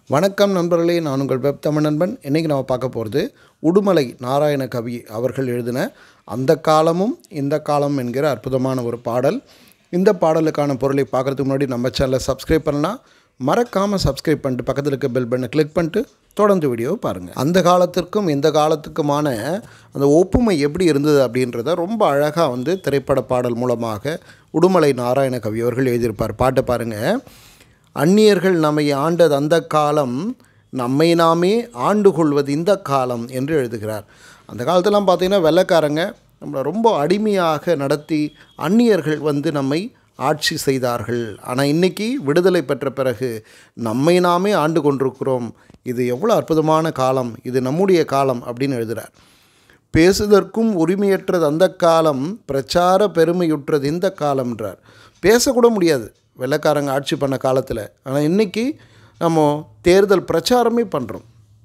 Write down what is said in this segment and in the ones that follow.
வணக்கம் நண்பர்களே நான் உங்கள் வெப் தமிழ் நண்பன் இன்றைக்கி நம்ம பார்க்க போகிறது உடுமலை நாராயண கவி அவர்கள் எழுதின அந்த காலமும் இந்த காலம் என்கிற அற்புதமான ஒரு பாடல் இந்த பாடலுக்கான பொருளை பார்க்குறதுக்கு முன்னாடி நம்ம சேனலை சப்ஸ்கிரைப் பண்ணலாம் மறக்காமல் சப்ஸ்கிரைப் பண்ணிட்டு பக்கத்தில் இருக்க பெல் பட்டனை கிளிக் பண்ணிட்டு தொடர்ந்து வீடியோவை பாருங்கள் அந்த காலத்திற்கும் இந்த காலத்துக்குமான அந்த ஒப்புமை எப்படி இருந்தது அப்படின்றத ரொம்ப அழகாக வந்து திரைப்பட பாடல் மூலமாக உடுமலை நாராயண கவி அவர்கள் எழுதியிருப்பார் பாட்டை பாருங்கள் அந்நியர்கள் நம்மை ஆண்டது அந்த காலம் நம்மை நாமே ஆண்டு கொள்வது இந்த காலம் என்று எழுதுகிறார் அந்த காலத்திலாம் பார்த்தீங்கன்னா வெள்ளைக்காரங்க நம்மளை ரொம்ப அடிமையாக நடத்தி அந்நியர்கள் வந்து நம்மை ஆட்சி செய்தார்கள் ஆனால் இன்றைக்கி விடுதலை பெற்ற பிறகு நம்மை நாமே ஆண்டு கொண்டிருக்கிறோம் இது எவ்வளோ அற்புதமான காலம் இது நம்முடைய காலம் அப்படின்னு எழுதுகிறார் பேசுதற்கும் உரிமையற்றது அந்த காலம் பிரச்சார பெருமையுற்றது இந்த காலம்ன்றார் பேசக்கூட முடியாது வெள்ளைக்காரங்க ஆட்சி பண்ண காலத்தில் ஆனால் இன்றைக்கி நம்ம தேர்தல் பிரச்சாரமே பண்ணுறோம்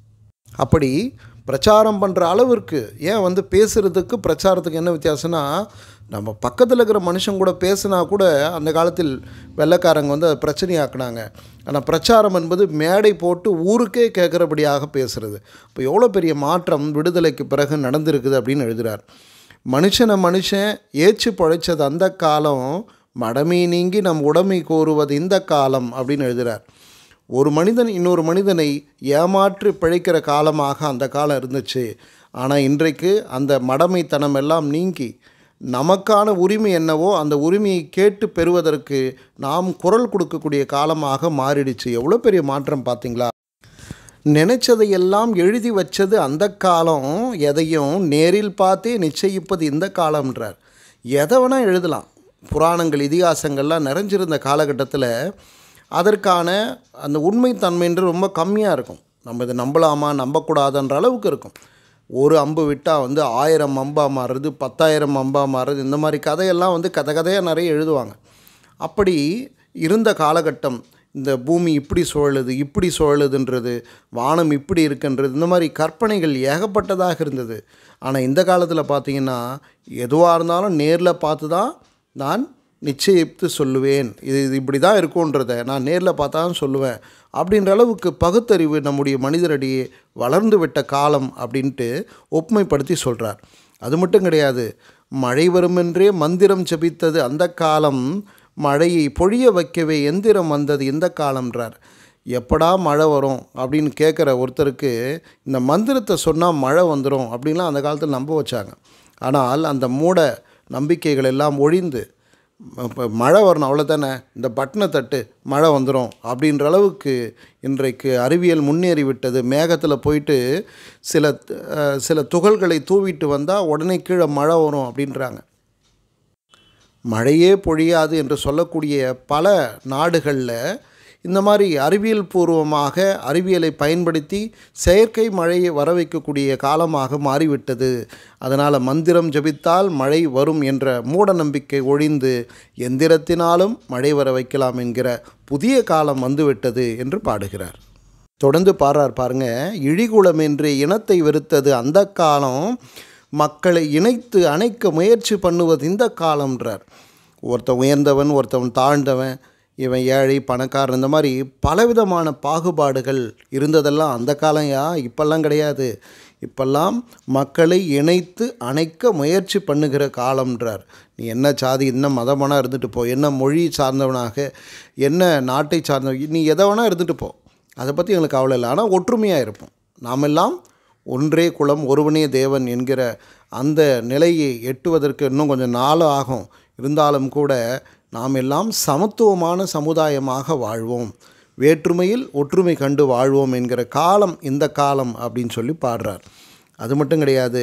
அப்படி பிரச்சாரம் பண்ணுற அளவிற்கு ஏன் வந்து பேசுகிறதுக்கு பிரச்சாரத்துக்கு என்ன வித்தியாசம்னா நம்ம பக்கத்தில் இருக்கிற மனுஷன் கூட பேசுனா கூட அந்த காலத்தில் வெள்ளைக்காரங்க வந்து அதை பிரச்சனையாக்குனாங்க ஆனால் பிரச்சாரம் என்பது மேடை போட்டு ஊருக்கே கேட்குறபடியாக பேசுகிறது இப்போ எவ்வளோ பெரிய மாற்றம் விடுதலைக்கு பிறகு நடந்திருக்குது அப்படின்னு எழுதுகிறார் மனுஷனை மனுஷன் ஏச்சு பழைச்சது அந்த காலம் மடமை நீங்கி நம் உடைமை கோருவது இந்த காலம் அப்படின்னு எழுதுகிறார் ஒரு மனிதன் இன்னொரு மனிதனை ஏமாற்றி பிழைக்கிற காலமாக அந்த காலம் இருந்துச்சு ஆனால் இன்றைக்கு அந்த மடமைத்தனம் எல்லாம் நீங்கி நமக்கான உரிமை என்னவோ அந்த உரிமையை கேட்டு பெறுவதற்கு நாம் குரல் கொடுக்கக்கூடிய காலமாக மாறிடுச்சு எவ்வளோ பெரிய மாற்றம் பார்த்தீங்களா நினைச்சதையெல்லாம் எழுதி வச்சது அந்த காலம் எதையும் நேரில் பார்த்தே நிச்சயிப்பது இந்த காலம்ன்றார் எதை வேணால் எழுதலாம் புராணங்கள் இதிகாசங்கள்லாம் நிறைஞ்சிருந்த காலகட்டத்தில் அதற்கான அந்த உண்மைத்தன்மைன்றது ரொம்ப கம்மியாக இருக்கும் நம்ம இதை நம்பலாமா நம்பக்கூடாதுன்ற அளவுக்கு இருக்கும் ஒரு அம்பு விட்டால் வந்து ஆயிரம் அம்பாக மாறுறது பத்தாயிரம் அம்பாக மாறுறது இந்த மாதிரி கதையெல்லாம் வந்து கதை கதையாக நிறைய எழுதுவாங்க அப்படி இருந்த காலகட்டம் இந்த பூமி இப்படி சுழலுது இப்படி சுழலுதுன்றது வானம் இப்படி இருக்குன்றது இந்த மாதிரி கற்பனைகள் ஏகப்பட்டதாக இருந்தது ஆனால் இந்த காலத்தில் பார்த்திங்கன்னா எதுவாக இருந்தாலும் நேரில் பார்த்து தான் நான் நிச்சயித்து சொல்லுவேன் இது இது இப்படி தான் இருக்கும்ன்றத நான் நேரில் பார்த்தா தான் சொல்லுவேன் அப்படின்ற அளவுக்கு பகுத்தறிவு நம்முடைய மனிதரடியே வளர்ந்து விட்ட காலம் அப்படின்ட்டு ஒப்புமைப்படுத்தி சொல்கிறார் அது மட்டும் கிடையாது மழை வருமென்றே மந்திரம் ஜபித்தது அந்த காலம் மழையை பொழிய வைக்கவே எந்திரம் வந்தது இந்த காலம்ன்றார் எப்படா மழை வரும் அப்படின்னு கேட்குற ஒருத்தருக்கு இந்த மந்திரத்தை சொன்னால் மழை வந்துடும் அப்படின்லாம் அந்த காலத்தில் நம்ப வச்சாங்க ஆனால் அந்த மூட நம்பிக்கைகள் எல்லாம் ஒழிந்து இப்போ மழை வரணும் அவ்வளோதானே இந்த பட்டனை தட்டு மழை வந்துடும் அப்படின்ற அளவுக்கு இன்றைக்கு அறிவியல் முன்னேறி விட்டது மேகத்தில் போயிட்டு சில சில துகள்களை தூவிட்டு வந்தால் உடனே கீழே மழை வரும் அப்படின்றாங்க மழையே பொழியாது என்று சொல்லக்கூடிய பல நாடுகளில் இந்த மாதிரி அறிவியல் பூர்வமாக அறிவியலை பயன்படுத்தி செயற்கை மழையை வர வைக்கக்கூடிய காலமாக மாறிவிட்டது அதனால் மந்திரம் ஜபித்தால் மழை வரும் என்ற மூட நம்பிக்கை ஒழிந்து எந்திரத்தினாலும் மழை வர வைக்கலாம் என்கிற புதிய காலம் வந்துவிட்டது என்று பாடுகிறார் தொடர்ந்து பாடுறார் பாருங்க இழிகுலம் என்று இனத்தை வெறுத்தது அந்த காலம் மக்களை இணைத்து அணைக்க முயற்சி பண்ணுவது இந்த காலம்ன்றார் ஒருத்தன் உயர்ந்தவன் ஒருத்தவன் தாழ்ந்தவன் இவன் ஏழை பணக்காரன் இந்த மாதிரி பலவிதமான பாகுபாடுகள் இருந்ததெல்லாம் அந்த காலம்யா இப்பெல்லாம் கிடையாது இப்பெல்லாம் மக்களை இணைத்து அணைக்க முயற்சி பண்ணுகிற காலம்ன்றார் நீ என்ன சாதி என்ன மதமானா இருந்துட்டு போ என்ன மொழி சார்ந்தவனாக என்ன நாட்டை சார்ந்த நீ எதை வேணால் இருந்துட்டு போ அதை பற்றி எங்களுக்கு கவலை இல்லை ஆனால் ஒற்றுமையாக இருப்போம் நாமெல்லாம் ஒன்றே குலம் ஒருவனே தேவன் என்கிற அந்த நிலையை எட்டுவதற்கு இன்னும் கொஞ்சம் நாள் ஆகும் இருந்தாலும் கூட நாம் எல்லாம் சமத்துவமான சமுதாயமாக வாழ்வோம் வேற்றுமையில் ஒற்றுமை கண்டு வாழ்வோம் என்கிற காலம் இந்த காலம் அப்படின்னு சொல்லி பாடுறார் அது மட்டும் கிடையாது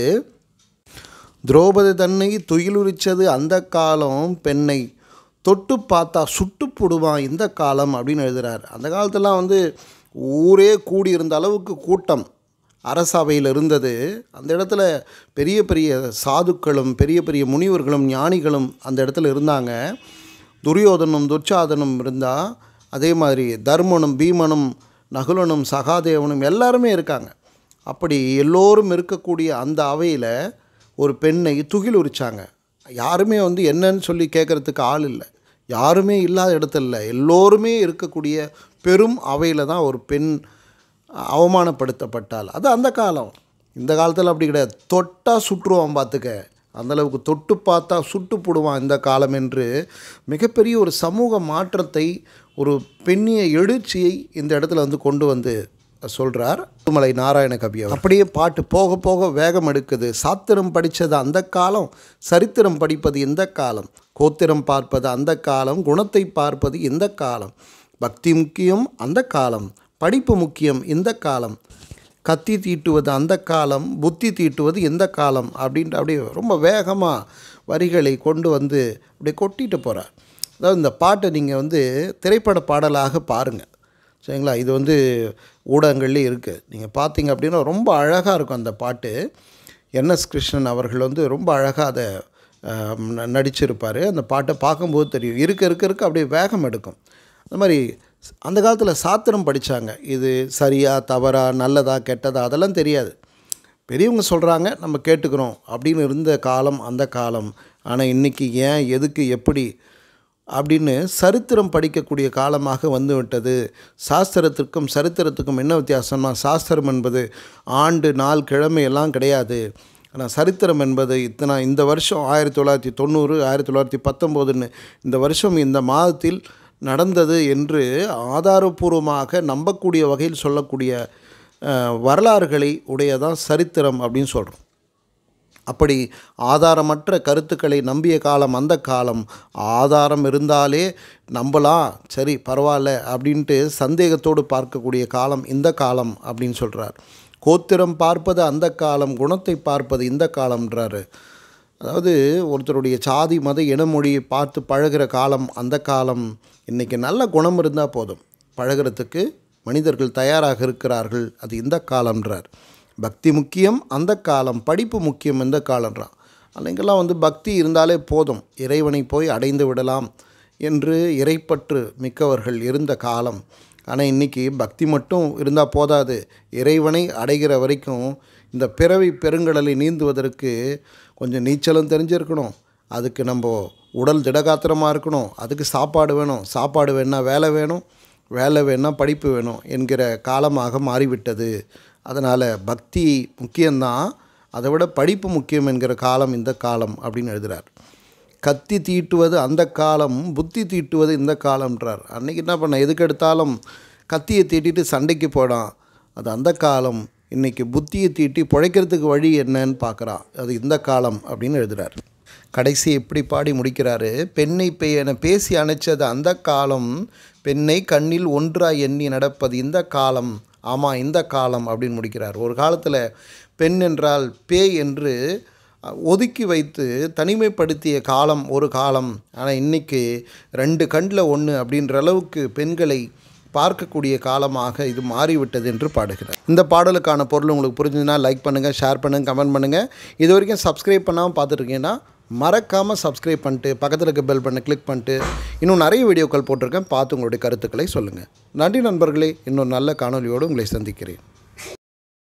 திரௌபதி தன்னை துயிலுரிச்சது அந்த காலம் பெண்ணை தொட்டு பார்த்தா சுட்டு போடுவான் இந்த காலம் அப்படின்னு எழுதுகிறார் அந்த காலத்துலாம் வந்து ஊரே கூடி இருந்த அளவுக்கு கூட்டம் அரசவையில் இருந்தது அந்த இடத்துல பெரிய பெரிய சாதுக்களும் பெரிய பெரிய முனிவர்களும் ஞானிகளும் அந்த இடத்துல இருந்தாங்க துரியோதனும் துர்ச்சாதனும் இருந்தால் அதே மாதிரி தர்மனும் பீமனும் நகுலனும் சகாதேவனும் எல்லாருமே இருக்காங்க அப்படி எல்லோரும் இருக்கக்கூடிய அந்த அவையில் ஒரு பெண்ணை துகில் உரிச்சாங்க யாருமே வந்து என்னன்னு சொல்லி கேட்குறதுக்கு ஆள் இல்லை யாருமே இல்லாத இடத்துல இல்லை எல்லோருமே இருக்கக்கூடிய பெரும் அவையில் தான் ஒரு பெண் அவமானப்படுத்தப்பட்டால் அது அந்த காலம் இந்த காலத்தில் அப்படி கிடையாது தொட்டால் சுற்றுவான் பார்த்துக்க அந்தளவுக்கு தொட்டு பார்த்தா சுட்டு போடுவான் இந்த காலம் என்று மிகப்பெரிய ஒரு சமூக மாற்றத்தை ஒரு பெண்ணிய எழுச்சியை இந்த இடத்துல வந்து கொண்டு வந்து சொல்கிறார் முத்துமலை நாராயண கவி அவர். அப்படியே பாட்டு போக போக வேகம் எடுக்குது சாத்திரம் படித்தது அந்த காலம் சரித்திரம் படிப்பது இந்த காலம் கோத்திரம் பார்ப்பது அந்த காலம் குணத்தை பார்ப்பது இந்த காலம் பக்தி முக்கியம் அந்த காலம் படிப்பு முக்கியம் இந்த காலம் கத்தி தீட்டுவது அந்த காலம் புத்தி தீட்டுவது இந்த காலம் அப்படின்ட்டு அப்படியே ரொம்ப வேகமாக வரிகளை கொண்டு வந்து அப்படியே கொட்டிட்டு போகிறார் அதாவது இந்த பாட்டை நீங்கள் வந்து திரைப்பட பாடலாக பாருங்கள் சரிங்களா இது வந்து ஊடகங்கள்லேயே இருக்குது நீங்கள் பார்த்தீங்க அப்படின்னா ரொம்ப அழகாக இருக்கும் அந்த பாட்டு என்எஸ் கிருஷ்ணன் அவர்கள் வந்து ரொம்ப அழகாக அதை நடிச்சிருப்பார் அந்த பாட்டை பார்க்கும்போது தெரியும் இருக்க இருக்க இருக்க அப்படியே வேகம் எடுக்கும் அந்த மாதிரி அந்த காலத்தில் சாத்திரம் படித்தாங்க இது சரியா தவறா நல்லதா கெட்டதா அதெல்லாம் தெரியாது பெரியவங்க சொல்கிறாங்க நம்ம கேட்டுக்கிறோம் அப்படின்னு இருந்த காலம் அந்த காலம் ஆனால் இன்றைக்கி ஏன் எதுக்கு எப்படி அப்படின்னு சரித்திரம் படிக்கக்கூடிய காலமாக வந்து விட்டது சாஸ்திரத்திற்கும் சரித்திரத்துக்கும் என்ன வித்தியாசம்னா சாஸ்திரம் என்பது ஆண்டு நாள் கிழமை எல்லாம் கிடையாது ஆனால் சரித்திரம் என்பது இத்தனை இந்த வருஷம் ஆயிரத்தி தொள்ளாயிரத்தி தொண்ணூறு ஆயிரத்தி தொள்ளாயிரத்தி பத்தொம்போதுன்னு இந்த வருஷம் இந்த மாதத்தில் நடந்தது என்று ஆதாரபூர்வமாக நம்பக்கூடிய வகையில் சொல்லக்கூடிய அஹ், வரலாறுகளை உடையதான் சரித்திரம் அப்படின்னு சொல்கிறோம் அப்படி ஆதாரமற்ற கருத்துக்களை நம்பிய காலம் அந்த காலம் ஆதாரம் இருந்தாலே நம்பலாம் சரி பரவாயில்ல அப்படின்ட்டு சந்தேகத்தோடு பார்க்கக்கூடிய காலம் இந்த காலம் அப்படின்னு சொல்கிறார் கோத்திரம் பார்ப்பது அந்த காலம் குணத்தை பார்ப்பது இந்த காலம்ன்றாரு அதாவது ஒருத்தருடைய சாதி மத இனமொழியை பார்த்து பழகுற காலம் அந்த காலம் இன்றைக்கி நல்ல குணம் இருந்தால் போதும் பழகுறதுக்கு மனிதர்கள் தயாராக இருக்கிறார்கள் அது இந்த காலம்ன்றார் பக்தி முக்கியம் அந்த காலம் படிப்பு முக்கியம் இந்த காலம்ன்றான் அன்றைக்கெல்லாம் வந்து பக்தி இருந்தாலே போதும் இறைவனை போய் அடைந்து விடலாம் என்று இறைப்பற்று மிக்கவர்கள் இருந்த காலம் ஆனால் இன்றைக்கி பக்தி மட்டும் இருந்தால் போதாது இறைவனை அடைகிற வரைக்கும் இந்த பிறவி பெருங்கடலை நீந்துவதற்கு கொஞ்சம் நீச்சலும் தெரிஞ்சிருக்கணும் அதுக்கு நம்ம உடல் திடகாத்திரமாக இருக்கணும் அதுக்கு சாப்பாடு வேணும் சாப்பாடு வேணா வேலை வேணும் வேலை வேணா படிப்பு வேணும் என்கிற காலமாக மாறிவிட்டது அதனால் பக்தி முக்கியம்தான் அதை விட படிப்பு முக்கியம் என்கிற காலம் இந்த காலம் அப்படின்னு எழுதுகிறார் கத்தி தீட்டுவது அந்த காலம் புத்தி தீட்டுவது இந்த காலம்ன்றார் அன்றைக்கி என்ன பண்ண எதுக்கு எடுத்தாலும் கத்தியை தீட்டிட்டு சண்டைக்கு போடான் அது அந்த காலம் இன்றைக்கி புத்தியை தீட்டி பிழைக்கிறதுக்கு வழி என்னன்னு பார்க்குறான் அது இந்த காலம் அப்படின்னு எழுதுகிறார் கடைசி எப்படி பாடி முடிக்கிறாரு பெண்ணை பெய் என பேசி அணைச்சது அந்த காலம் பெண்ணை கண்ணில் ஒன்றாய் எண்ணி நடப்பது இந்த காலம் ஆமாம் இந்த காலம் அப்படின்னு முடிக்கிறார் ஒரு காலத்தில் பெண் என்றால் பேய் என்று ஒதுக்கி வைத்து தனிமைப்படுத்திய காலம் ஒரு காலம் ஆனால் இன்றைக்கி ரெண்டு கண்ணில் ஒன்று அப்படின்ற அளவுக்கு பெண்களை பார்க்கக்கூடிய காலமாக இது மாறிவிட்டது என்று பாடுகிறார் இந்த பாடலுக்கான பொருள் உங்களுக்கு புரிஞ்சுதுன்னா லைக் பண்ணுங்கள் ஷேர் பண்ணுங்கள் கமெண்ட் பண்ணுங்கள் இது வரைக்கும் சப்ஸ்கிரைப் பண்ணாமல் பார்த்துட்ருக்கீங்கன்னா மறக்காமல் சப்ஸ்கிரைப் பண்ணிட்டு பக்கத்தில் இருக்க பெல் பண்ண கிளிக் பண்ணிட்டு இன்னும் நிறைய வீடியோக்கள் போட்டிருக்கேன் பார்த்து உங்களுடைய கருத்துக்களை சொல்லுங்கள் நன்றி நண்பர்களே இன்னும் நல்ல காணொலியோடு உங்களை சந்திக்கிறேன்